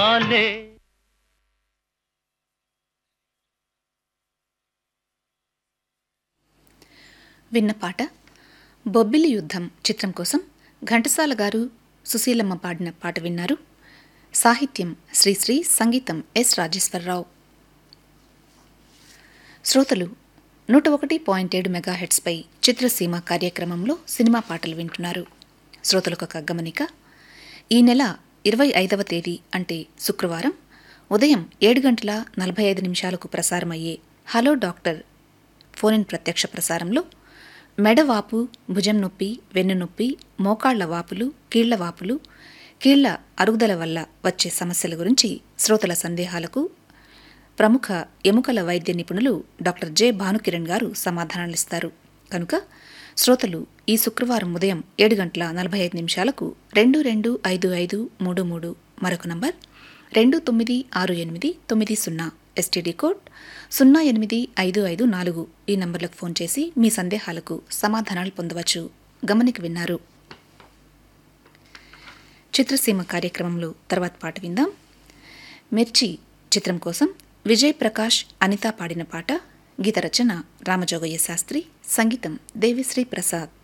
ఆలే విన్న పాట బొబ్బిలి యుద్ధం చిత్రం కోసం ఘంటసాల గారు సుశీలమ్మ పాడిన పాట విన్నారు సాహిత్యం శ్రీశ్రీ సంగీతం ఎస్ రాజేశ్వరరావు శ్రోతలు నూట ఒకటి పాయింట్ ఏడు మెగాహెట్స్పై చిత్రసీమ కార్యక్రమంలో సినిమా పాటలు వింటున్నారు శ్రోతలకు ఒక గమనిక ఈ నెల ఇరవై ఐదవ తేదీ అంటే శుక్రవారం ఉదయం ఏడు గంటల నలభై ఐదు నిమిషాలకు ప్రసారమయ్యే హలో డాక్టర్ ఫోన్ ఇన్ ప్రత్యక్ష ప్రసారంలో మెడవాపు భుజం నొప్పి వెన్ను నొప్పి మోకాళ్ల వాపులు కీళ్ల వాపులు కీళ్ల అరుగుదల వల్ల వచ్చే సమస్యల గురించి శ్రోతల సందేహాలకు ప్రముఖ ఎముకల వైద్య నిపుణులు డాక్టర్ జె భానుకిరణ్ గారు సమాధానాలిస్తారు కనుక శ్రోతలు ఈ శుక్రవారం ఉదయం ఏడు గంటల నలభై ఐదు నిమిషాలకు రెండు రెండు ఐదు ఐదు మూడు మూడు మరొక నంబర్ రెండు తొమ్మిది ఆరు ఎనిమిది తొమ్మిది సున్నా ఎస్టీడీ కోడ్ సున్నా ఎనిమిది ఐదు ఐదు నాలుగు ఈ నంబర్లకు ఫోన్ చేసి మీ సందేహాలకు సమాధానాలు పొందవచ్చు గమనిక విన్నారు చిత్రసీమ కార్యక్రమంలో తర్వాత పాట విందాం మిర్చి చిత్రం కోసం విజయ్ ప్రకాష్ అనిత పాడిన పాట గీత రచన రామజోగయ్య శాస్త్రి సంగీతం దేవిశ్రీ ప్రసాద్